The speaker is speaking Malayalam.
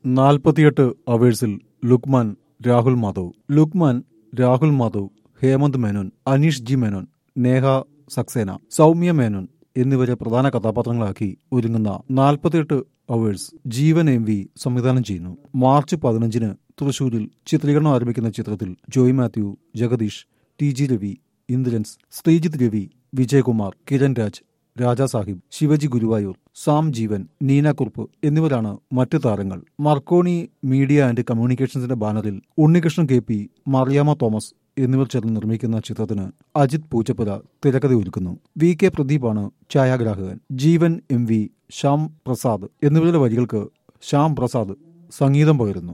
നാൽപ്പത്തിയെട്ട് അവേഴ്സിൽ ലുക്മാൻ രാഹുൽ മാധവ് ലുക്മാൻ രാഹുൽ മാധവ് ഹേമന്ത് മേനോൻ അനീഷ് ജി മേനോൻ നേഹ സക്സേന സൗമ്യ മേനോൻ എന്നിവരെ പ്രധാന കഥാപാത്രങ്ങളാക്കി ഒരുങ്ങുന്ന നാൽപ്പത്തിയെട്ട് അവേഴ്സ് ജീവൻ എം വി സംവിധാനം ചെയ്യുന്നു മാർച്ച് പതിനഞ്ചിന് തൃശൂരിൽ ചിത്രീകരണം ആരംഭിക്കുന്ന ചിത്രത്തിൽ ജോയ് മാത്യു ജഗദീഷ് ടി ജി രവി ഇന്ദ്രൻസ് ശ്രീജിത്ത് രവി വിജയകുമാർ കിരൺ രാജ് രാജാ സാഹിബ് ശിവജി ഗുരുവായൂർ സാം ജീവൻ നീന കുറുപ്പ് എന്നിവരാണ് മറ്റു താരങ്ങൾ മർക്കോണി മീഡിയ ആൻഡ് കമ്മ്യൂണിക്കേഷൻസിന്റെ ബാനറിൽ ഉണ്ണികൃഷ്ണൻ കെ പി മറിയാമ തോമസ് എന്നിവർ ചേർന്ന് നിർമ്മിക്കുന്ന ചിത്രത്തിന് അജിത് പൂച്ചപ്പുര തിരക്കഥ ഒരുക്കുന്നു വി കെ പ്രദീപാണ് ഛായാഗ്രാഹകൻ ജീവൻ എം വി ശ്യാം പ്രസാദ് എന്നിവരുടെ വരികൾക്ക് ശ്യാം പ്രസാദ് സംഗീതം പകരുന്നു